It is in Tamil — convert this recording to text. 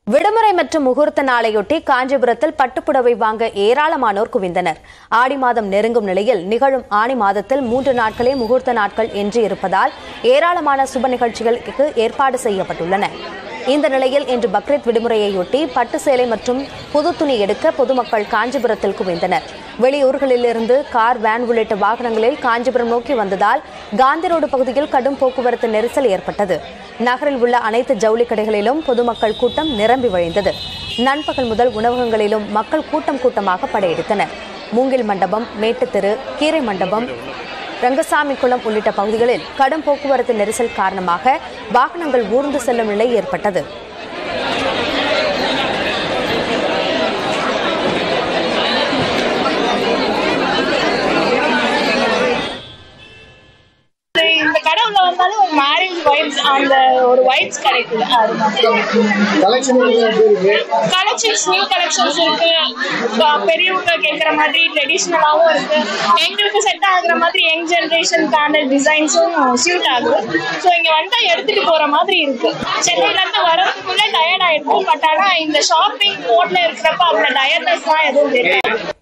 விடுமுறை மற்றும் முகூர்த்த நாளையொட்டி காஞ்சிபுரத்தில் பட்டுப்புடவை வாங்க ஏராளமானோர் குவிந்தனர் ஆடி மாதம் நெருங்கும் நிலையில் நிகழும் ஆணி மாதத்தில் மூன்று நாட்களே முகூர்த்த நாட்கள் என்று இருப்பதால் ஏராளமான சுப நிகழ்ச்சிகளுக்கு ஏற்பாடு செய்யப்பட்டுள்ளன இந்த நிலையில் இன்று பக்ரீத் விடுமுறையையொட்டி பட்டு சேலை மற்றும் புது துணி எடுக்க பொதுமக்கள் காஞ்சிபுரத்தில் குவிந்தனர் வெளியூர்களிலிருந்து கார் வேன் உள்ளிட்ட வாகனங்களில் காஞ்சிபுரம் நோக்கி வந்ததால் காந்தி ரோடு பகுதியில் கடும் போக்குவரத்து நெரிசல் ஏற்பட்டது நகரில் உள்ள அனைத்து ஜவுளி கடைகளிலும் பொதுமக்கள் கூட்டம் நிரம்பி வழிந்தது நண்பகல் முதல் உணவகங்களிலும் மக்கள் கூட்டம் கூட்டமாக படையெடுத்தனர் மூங்கில் மண்டபம் மேட்டுத்தெரு கீரை மண்டபம் ரங்கசாமி குளம் உள்ளிட்ட பகுதிகளில் கடும் போக்குவரத்து நெரிசல் காரணமாக வாகனங்கள் ஊர்ந்து செல்லும் நிலை ஏற்பட்டது இந்த கடை உள்ள வந்தாலும் ஒரு மேரேஜ் வைப்ஸ் அந்த ஒரு வைப்ஸ் கிடைக்குது அது மட்டும் கலெக்ஷன் எப்படி இருக்கு கலெக்ஷன்ஸ் நியூ கலெக்ஷன்ஸ் இருக்கு அஹ் பெரியவங்க கேட்குற மாதிரி ட்ரெடிஷ்னலாகவும் இருக்கு எங்களுக்கு செட் ஆகுற மாதிரி யங் ஜென்ரேஷனுக்கான டிசைன்ஸும் சூட் ஆகுது ஸோ இங்கே வந்தால் எடுத்துட்டு போகிற மாதிரி இருக்கு சென்னையிலேருந்து வரதுக்குள்ளே டயர்ட் ஆயிருக்கும் பட் ஆனால் இந்த ஷாப்பிங் மோட்ல இருக்கிறப்ப அந்த டயர்ட்னஸ்லாம் எதுவும் தெரியாது